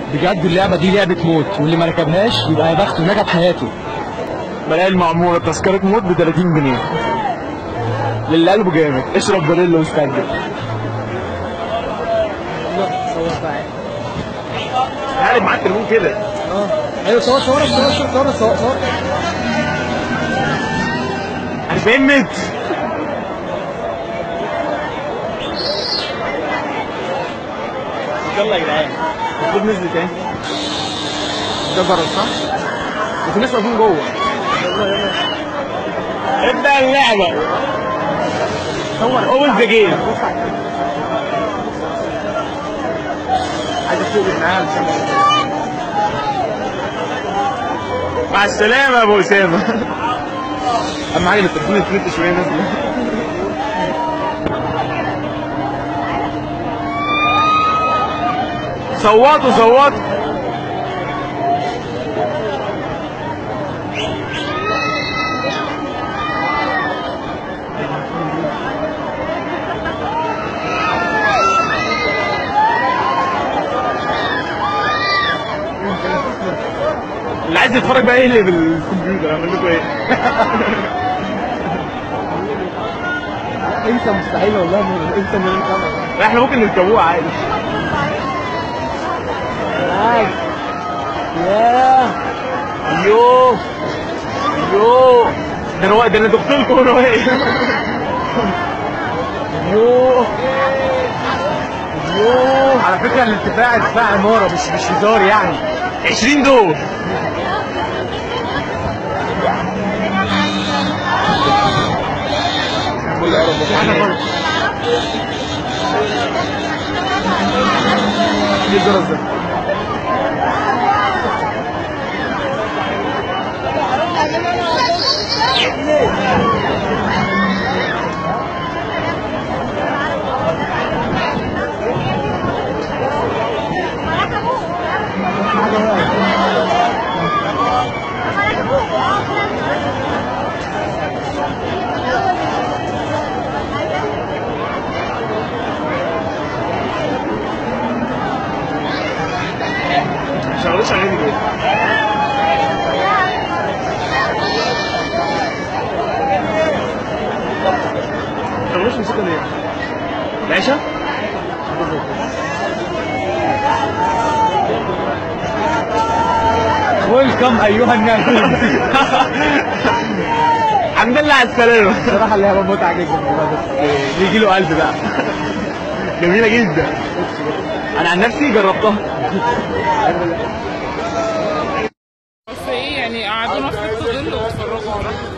بجد اللعبه دي لعبه موت واللي ما ركبهاش يبقى يا بخته نجح حياته بلاقي المعموره تذكره موت ب 30 جنيه للي قلبه جامد اشرب بريلا واستنجد صور بقى قاعد معاك التليفون كده اه ايوه صور صور صور صور صور صور 40 متر يلا يا جدعان المفروض نزل تاني ده جرس صح؟ وفي ناس واقفين جوه ابدا اللعبه صور اوبن ذا جيم عايز اشوف معاها مع السلامة يا ابو اسامة اهم حاجة التليفون الفلوت شوية نازلة صوتوا صوتوا اللي عايز يتفرج بقى ايه اللي بالكمبيوتر اعمل لكم ايه؟ انسى مستحيل والله ما- انسى ان انا كمان لا احنا ممكن نركبوها عادي ياه يوه يوه ده انا ده انا دقت لكم وانا واقف يوه يوه على فكره الارتفاع ارتفاع عماره مش مش هزار يعني 20 دور احنا برضه ايه الجرس ده؟ ما شغلوش اغاني كده ما شغلوش موسيقى ليه؟ العشاء؟ ويلكم ايها الناس الحمد لله على السلامة بصراحه اللعبه متعه جدا والله بس يجي له قلب بقى جميلة جدا أنا عن نفسي جربتها بس ايه يعني قعدونا في حته ظل واتفرجوا براحتهم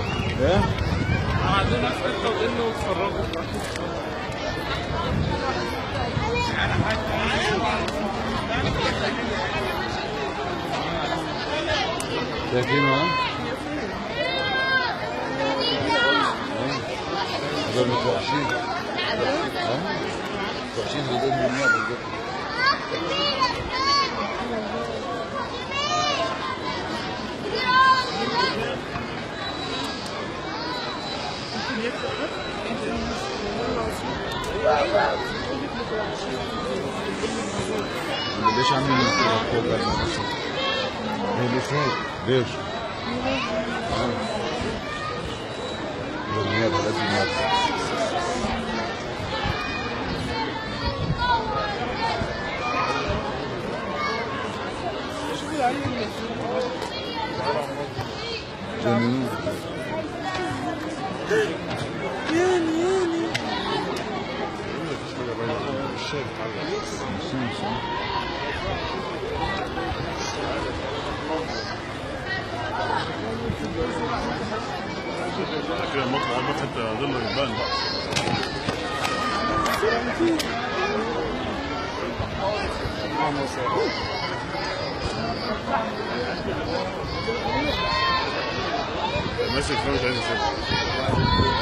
قعدونا في حته ظل واتفرجوا براحتهم شايفين ها؟ دول متوحشين ها؟ متوحشين بيقولوا من النار بالظبط ليش عاملين فوق هي اللي فوق ليش؟ النيابة لازم النيابة جميل كده المطلع المطلع حتى ظل يبان ماشي في مش عايز يسيب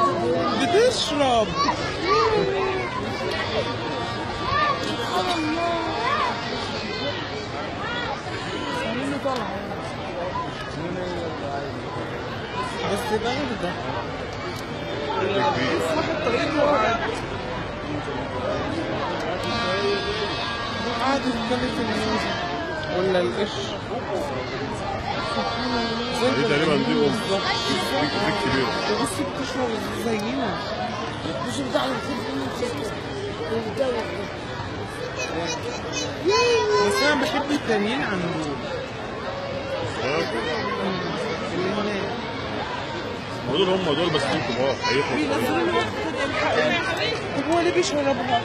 بتشرب ده غير ده اصحاب الطريق وقعد قعد يتكلم في الميوزك ولا القش دي تقريبا دي ام بالظبط دي دي كبيره بص بتشرب زينا بس انا بحب التانيين عن دول اللي هناك دول هم دول بس دول كبار هيخلصوا بينزلوا الوقت ده الحقيقة. طب هو ليه بيشربها؟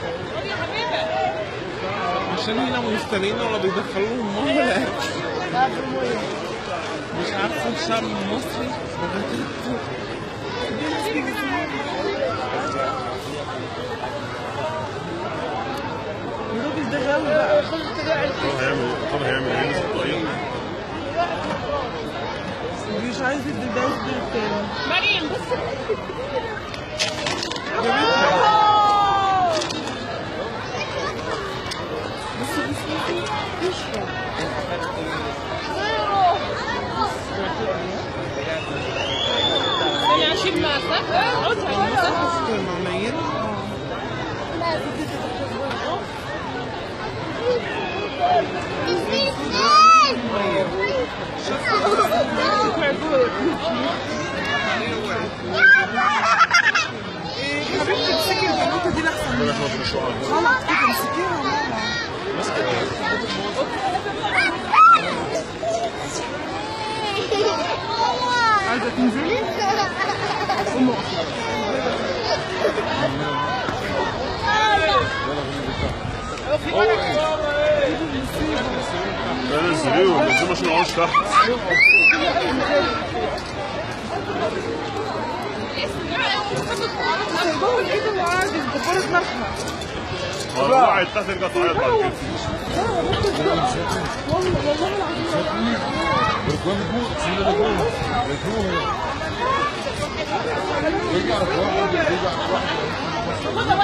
عشان هنا مستنيين ولا بيدخلوا لهم ميه ولا أكل؟ مش عارفه الشعب المصري بغيته الراجل ده غاوي بقى طب هيعمل ايه؟ طب هيعمل ايه؟ ناس الطريق مش عايز يدي ده يدي التاني مريم بص بس بس يشرب انا اشيل معك بس مع ميت ايه حبيبتي امسكي البنوته دي لحسن ربنا يحفظك ان شاء الله غلط كده امسكيها يا ماما عايزه تنزلي لا نزلوه نزلوه عشان ما يقعدوش تحت سايباها كده وقاعد يدبروا دماغها هو وقعت تحت ترجع تعيط بعد كده والله والله العظيم ركوان فوق سيدي ركوان ركوان رجع ركوان رجع ركوان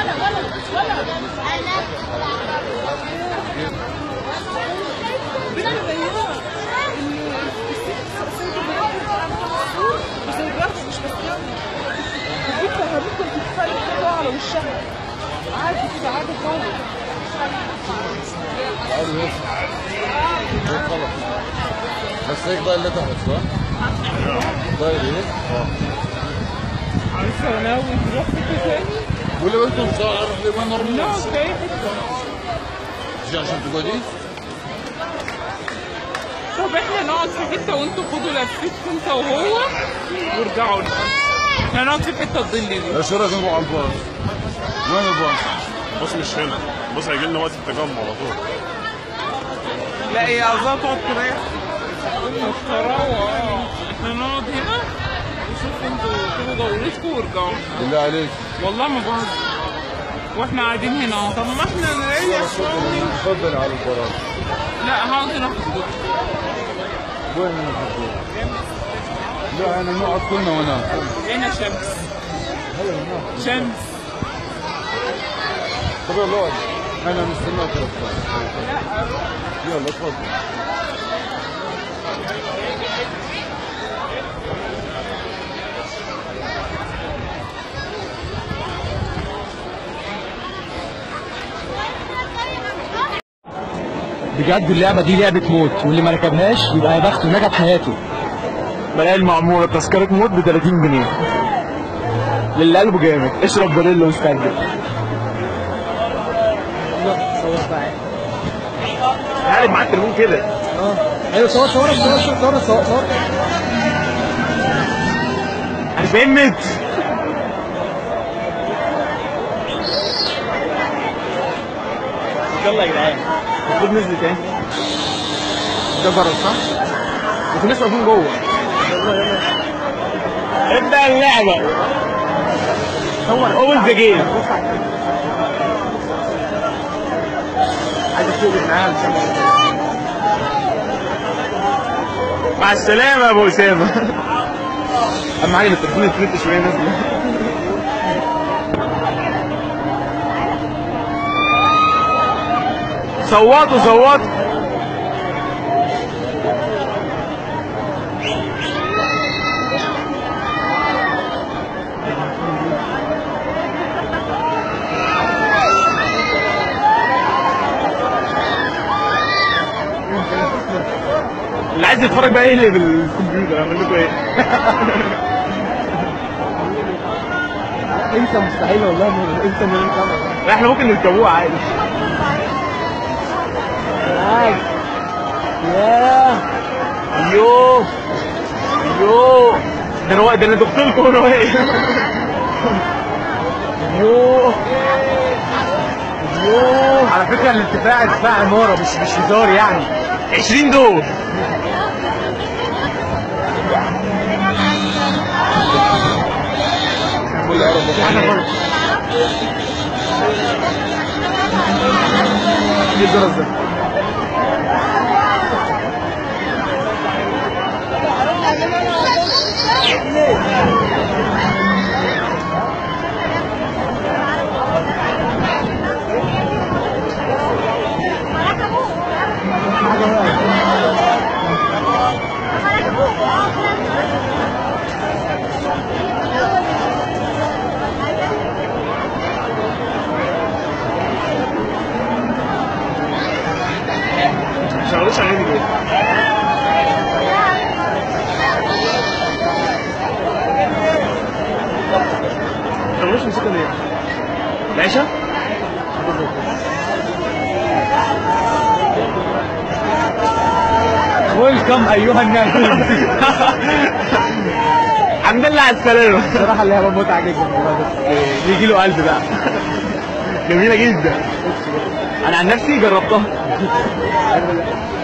بس الجرس مش بسيطة بكرة ممكن تتخلي كده على وشها عادي كده عادي خالص تعالوا هيك خلاص بس هيك ضايل لتحت صح؟ ضايل هيك؟ عارفة ناوي تروح حتة تاني ولا انتم مش عارف ليه وين نروح؟ نقعد في أي حتة تجي عشان تقعدي؟ طب احنا نقعد في حتة وانتوا خدوا لفتكم انت وهو وارجعوا لنا احنا نقعد في حتة الظل دي ايش رايك نروح على الباص؟ وين الباص؟ بص مش هنا بص هيجي لنا وقت التجمع على طول لا هي عايزاها تقعد تريح مستروة اه احنا نقعد هنا نشوف انتوا كده دورتكم وارجعوا بالله عليك والله ما بهزر واحنا قاعدين هنا طب ما احنا نريح شوية تفضل على البراز لا هقعد هنا في الدور وين نفضل؟ لا انا نقعد كلنا هناك هنا شمس شمس طب يلا اقعد انا مستناك تفضل يلا تفضل بجد اللعبه دي لعبه موت واللي ما ركبهاش يبقى يا بخته نجا في حياته بلاقي المعمورة تذكرة موت ب 30 جنيه للي قلبه جامد اشرب بريلا واسترجل قاعد معاك التليفون كده ايوه صور صور صور صور صور صور 40 متر يلا يا جدعان المفروض نزل تاني ده بره صح؟ وفي ناس واقفين جوه ابدا اللعبه صور اوبن ذا جيم عايز اشوف معاها مع السلامه يا ابو اسامه اهم حاجه ان التليفون يتفلت شويه نازله صوتوا صوتوا عايز يتفرج بقى يقلب الكمبيوتر اعمل لكم ايه؟ انسى مستحيل والله إن- انسى ان نركبها لا احنا ممكن نركبوها عادي معاك ياه يوه يوه ده انا ده انا دقت لكم وانا واقف يوه يوه على فكره الارتفاع ارتفاع عماره مش مش هزار يعني 20 دور ايه الجرس ده؟ ما شغلوش اغاني كده ما شغلوش موسيقى ليه؟ العشاء؟ ويلكم ايها الناس الحمد لله على السلامة بصراحه اللي هيبقى متعه جدا والله بس يجي له قلب بقى جميلة جدا أنا عن نفسي جربتها